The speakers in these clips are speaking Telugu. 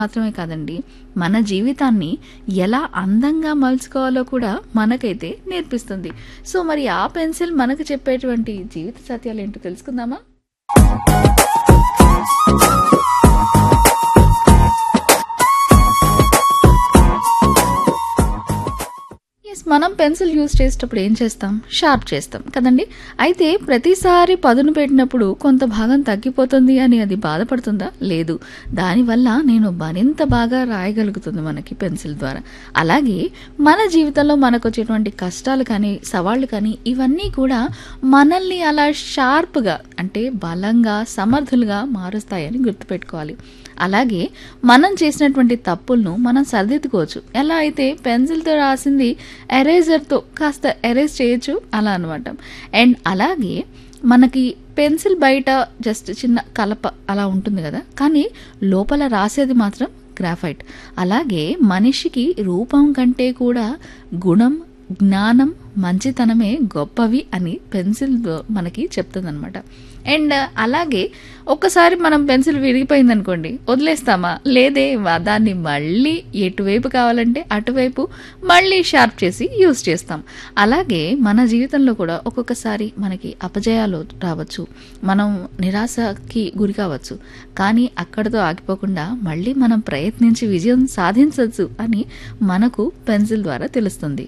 మాత్రమే కాదండి మన జీవితాన్ని ఎలా అందంగా మలుచుకోవాలో కూడా మనకైతే నేర్పిస్తుంది సో మరి ఆ పెన్సిల్ మనకు చెప్పేటువంటి జీవిత సత్యాలు ఏంటో తెలుసుకుందామా ఎస్ మనం పెన్సిల్ యూజ్ చేసేటప్పుడు ఏం చేస్తాం షార్ప్ చేస్తాం కదండి అయితే ప్రతిసారి పదును పెట్టినప్పుడు కొంత భాగం తగ్గిపోతుంది అని అది బాధపడుతుందా లేదు దానివల్ల నేను మరింత బాగా రాయగలుగుతుంది మనకి పెన్సిల్ ద్వారా అలాగే మన జీవితంలో మనకు వచ్చేటువంటి కష్టాలు కానీ సవాళ్ళు కానీ ఇవన్నీ కూడా మనల్ని అలా షార్ప్గా అంటే బలంగా సమర్థులుగా మారుస్తాయని గుర్తుపెట్టుకోవాలి అలాగే మనం చేసినటువంటి తప్పులను మనం సరిదిద్దుకోవచ్చు ఎలా అయితే పెన్సిల్తో రాసింది ఎరేజర్తో కాస్త ఎరేజ్ చేయొచ్చు అలా అనమాట అండ్ అలాగే మనకి పెన్సిల్ బయట జస్ట్ చిన్న కలప అలా ఉంటుంది కదా కానీ లోపల రాసేది మాత్రం గ్రాఫైట్ అలాగే మనిషికి రూపం కంటే కూడా గుణం జ్ఞానం మంచితనమే గొప్పవి అని పెన్సిల్ మనకి చెప్తుందనమాట అండ్ అలాగే ఒక్కసారి మనం పెన్సిల్ విరిగిపోయింది అనుకోండి వదిలేస్తామా లేదే దాన్ని మళ్ళీ ఎటువైపు కావాలంటే అటువైపు మళ్ళీ షార్ప్ చేసి యూస్ చేస్తాం అలాగే మన జీవితంలో కూడా ఒక్కొక్కసారి మనకి అపజయాలు రావచ్చు మనం నిరాశకి గురి కావచ్చు కానీ అక్కడితో ఆగిపోకుండా మళ్ళీ మనం ప్రయత్నించి విజయం సాధించవచ్చు అని మనకు పెన్సిల్ ద్వారా తెలుస్తుంది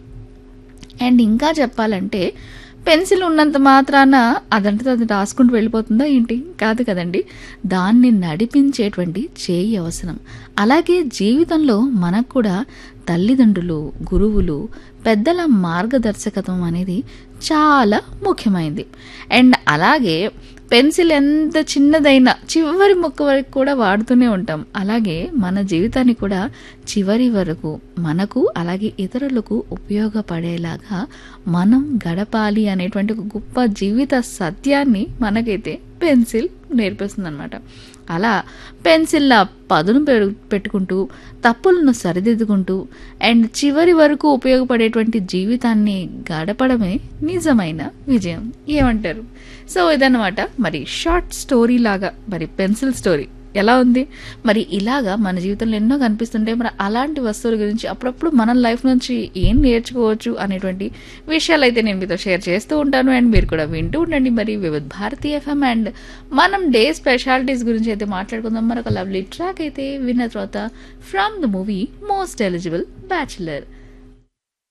అండ్ ఇంకా చెప్పాలంటే పెన్సిల్ ఉన్నంత మాత్రాన అదంటే అది రాసుకుంటూ వెళ్ళిపోతుందా ఏంటి కాదు కదండి దాన్ని నడిపించేటువంటి చేయి అవసరం అలాగే జీవితంలో మనకు కూడా తల్లిదండ్రులు గురువులు పెద్దల మార్గదర్శకత్వం అనేది చాలా ముఖ్యమైనది అండ్ అలాగే పెన్సిల్ ఎంత చిన్నదైనా చివరి ముక్క వరకు కూడా వాడుతూనే ఉంటాం అలాగే మన జీవితాన్ని కూడా చివరి వరకు మనకు అలాగే ఇతరులకు ఉపయోగపడేలాగా మనం గడపాలి అనేటువంటి ఒక గొప్ప జీవిత సత్యాన్ని మనకైతే పెన్సిల్ నేర్పిస్తుంది అనమాట అలా పెన్సిల్లా పదును పెట్టుకుంటూ తప్పులను సరిదిద్దుకుంటూ అండ్ చివరి వరకు ఉపయోగపడేటువంటి జీవితాన్ని గడపడమే నిజమైన విజయం ఏమంటారు సో ఇదన్నమాట మరి షార్ట్ స్టోరీ లాగా మరి పెన్సిల్ స్టోరీ ఎలా ఉంది మరి ఇలాగా మన జీవితంలో ఎన్నో కనిపిస్తుంటే మరి అలాంటి వస్తువుల గురించి అప్పుడప్పుడు మన లైఫ్ నుంచి ఏం నేర్చుకోవచ్చు అనేటువంటి విషయాలు అయితే నేను మీతో షేర్ చేస్తూ ఉంటాను అండ్ మీరు కూడా వింటూ ఉండండి మరి వివిధ భారతీ ఎఫ్ఎం అండ్ మనం డే స్పెషాలిటీస్ గురించి అయితే మాట్లాడుకుందాం మరొక లవ్లీ ట్రాక్ అయితే విన్న తర్వాత from the movie most eligible bachelor